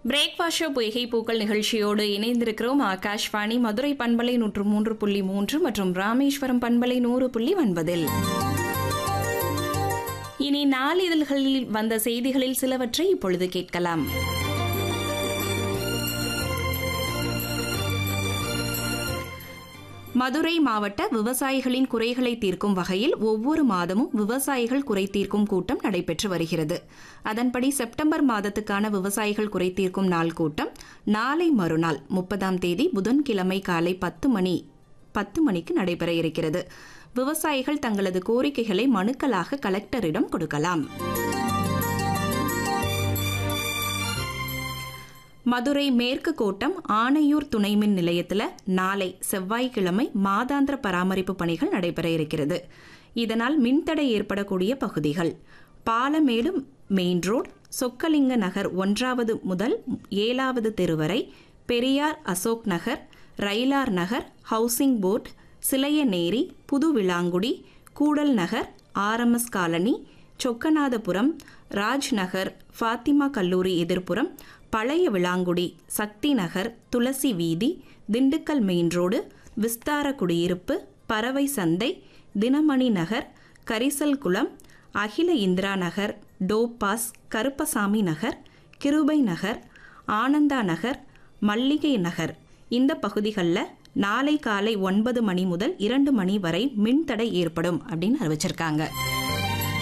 breakfast show பொய்கை பூக்கள் நிகழ்ச்சியோடு இணைந்திருக்கிறோம் ஆகாஷ்வாணி மதுரை பண்பலை நூற்று மூன்று புள்ளி மூன்று மற்றும் ராமேஸ்வரம் பண்பலை நூறு புள்ளி ஒன்பதில் இனி நாளிதழ்களில் வந்த செய்திகளில் சிலவற்றை இப்பொழுது கேட்கலாம் மதுரை மாவட்ட விவசாயிகளின் குறைகளை தீர்க்கும் வகையில் ஒவ்வொரு மாதமும் விவசாயிகள் குறை தீர்க்கும் கூட்டம் நடைபெற்று வருகிறது அதன்படி செப்டம்பர் மாதத்துக்கான விவசாயிகள் குறை தீர்க்கும் நாள் கூட்டம் நாளை மறுநாள் முப்பதாம் தேதி புதன்கிழமை காலை பத்து மணி பத்து மணிக்கு நடைபெற இருக்கிறது விவசாயிகள் தங்களது கோரிக்கைகளை மனுக்களாக கலெக்டரிடம் கொடுக்கலாம் மதுரை மேற்கு கோட்டம் ஆனையூர் துணைமின் நிலையத்தில் நாளை செவ்வாய்க்கிழமை மாதாந்திர பராமரிப்பு பணிகள் நடைபெற இருக்கிறது இதனால் மின்தடை ஏற்படக்கூடிய பகுதிகள் பாலமேடு மெயின் ரோட் சொக்கலிங்க நகர் ஒன்றாவது முதல் ஏழாவது தெரு வரை Periyar Ashok Nagar Railar Nagar housing board Silaiyaneri Pudhu Vilangudi Koodal Nagar RMS colony Chokkanathapuram Raj Nagar Fatima கல்லூரி எதிர்ப்புறம் பழைய விளாங்குடி சக்தி நகர் துளசி வீதி திண்டுக்கல் மெயின் ரோடு விஸ்தார குடியிருப்பு பறவை சந்தை தினமணி நகர் கரிசல் குளம் அகில இந்திரா நகர் டோபாஸ் கருப்பசாமி நகர் கிருபை நகர் ஆனந்தா நகர் மல்லிகை நகர் இந்த பகுதிகளில் நாளை காலை ஒன்பது மணி முதல் இரண்டு மணி வரை மின்தடை ஏற்படும் அப்படின்னு அறிவிச்சிருக்காங்க